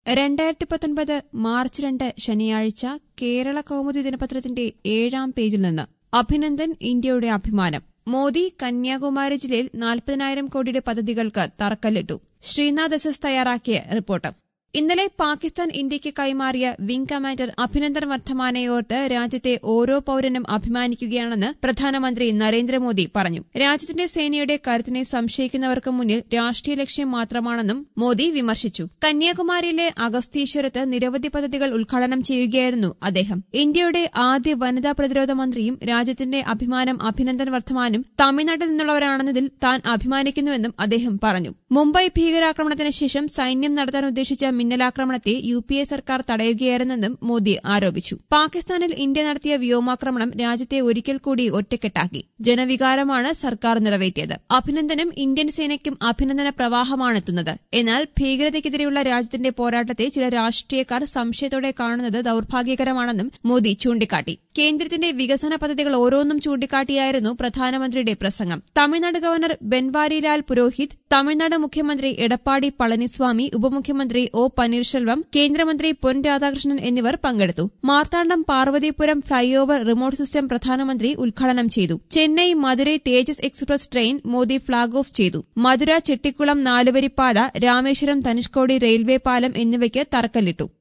രണ്ടായിരത്തി പത്തൊൻപത് മാർച്ച് രണ്ട് ശനിയാഴ്ച കേരള കൗമുദി ദിനപത്രത്തിന്റെ ഏഴാം പേജിൽ നിന്ന് അഭിനന്ദൻ ഇന്ത്യയുടെ അഭിമാനം മോദി കന്യാകുമാരി ജില്ലയിൽ നാൽപ്പതിനായിരം കോടിയുടെ പദ്ധതികൾക്ക് തറക്കല്ലിട്ടു ശ്രീനാഥ് എസ് എസ് തയ്യാറാക്കിയ റിപ്പോർട്ട് ഇന്നലെ പാകിസ്ഥാൻ ഇന്ത്യയ്ക്ക് കൈമാറിയ വിംഗ് കമാൻഡർ അഭിനന്ദൻ വർദ്ധമാനെയോർത്ത് രാജ്യത്തെ ഓരോ പൌരനും അഭിമാനിക്കുകയാണെന്ന് പ്രധാനമന്ത്രി നരേന്ദ്രമോദി പറഞ്ഞു രാജ്യത്തിന്റെ സേനയുടെ കരുത്തിനെ സംശയിക്കുന്നവർക്ക് മുന്നിൽ രാഷ്ട്രീയ ലക്ഷ്യം മാത്രമാണെന്നും മോദി വിമർശിച്ചു കന്യാകുമാരിയിലെ അഗസ്തീശ്വരത്ത് നിരവധി പദ്ധതികൾ ഉദ്ഘാടനം ചെയ്യുകയായിരുന്നു അദ്ദേഹം ഇന്ത്യയുടെ ആദ്യ വനിതാ പ്രതിരോധ മന്ത്രിയും രാജ്യത്തിന്റെ അഭിമാനം അഭിനന്ദൻ വർദ്ധമാനും തമിഴ്നാട്ടിൽ നിന്നുള്ളവരാണെന്നതിൽ താൻ അഭിമാനിക്കുന്നുവെന്നും അദ്ദേഹം പറഞ്ഞു മുംബൈ ഭീകരാക്രമണത്തിന് ശേഷം സൈന്യം നടത്താൻ ഉദ്ദേശിച്ച മിന്നലാക്രമണത്തെ യു പി എ സർക്കാർ തടയുകയായിരുന്നെന്നും മോദി ആരോപിച്ചു പാകിസ്ഥാനിൽ ഇന്ത്യ നടത്തിയ വ്യോമാക്രമണം രാജ്യത്തെ ഒരിക്കൽ കൂടി ഒറ്റക്കെട്ടാക്കി ജനവികാരമാണ് സർക്കാർ നിറവേറ്റിയത് അഭിനന്ദനും ഇന്ത്യൻ സേനയ്ക്കും അഭിനന്ദന പ്രവാഹമാണെത്തുന്നത് എന്നാൽ ഭീകരതയ്ക്കെതിരെയുള്ള രാജ്യത്തിന്റെ പോരാട്ടത്തെ ചില രാഷ്ട്രീയക്കാർ സംശയത്തോടെ കാണുന്നത് ദൌർഭാഗ്യകരമാണെന്നും മോദി ചൂണ്ടിക്കാട്ടി കേന്ദ്രത്തിന്റെ വികസന പദ്ധതികൾ ഓരോന്നും ചൂണ്ടിക്കാട്ടിയായിരുന്നു പ്രധാനമന്ത്രിയുടെ പ്രസംഗം തമിഴ്നാട് ഗവർണർ ബെൻവാരിലാൽ പുരോഹിത് തമിഴ്നാട് മുഖ്യമന്ത്രി എടപ്പാടി പളനിസ്വാമി ഉപമുഖ്യമന്ത്രി ഒ പന്നീർശെൽവം കേന്ദ്രമന്ത്രി പൊൻ രാധാകൃഷ്ണൻ എന്നിവർ പങ്കെടുത്തു Marthandam Parvathipuram flyover remote system പ്രധാനമന്ത്രി ഉദ്ഘാടനം ചെയ്തു Chennai Madurai Tejas express train Modi flag off ചെയ്തു മധുര ചെട്ടിക്കുളം നാലുവരിപ്പാത രാമേശ്വരം ധനുഷ്കോടി റെയിൽവേ പാലം എന്നിവയ്ക്ക് തറക്കല്ലിട്ടു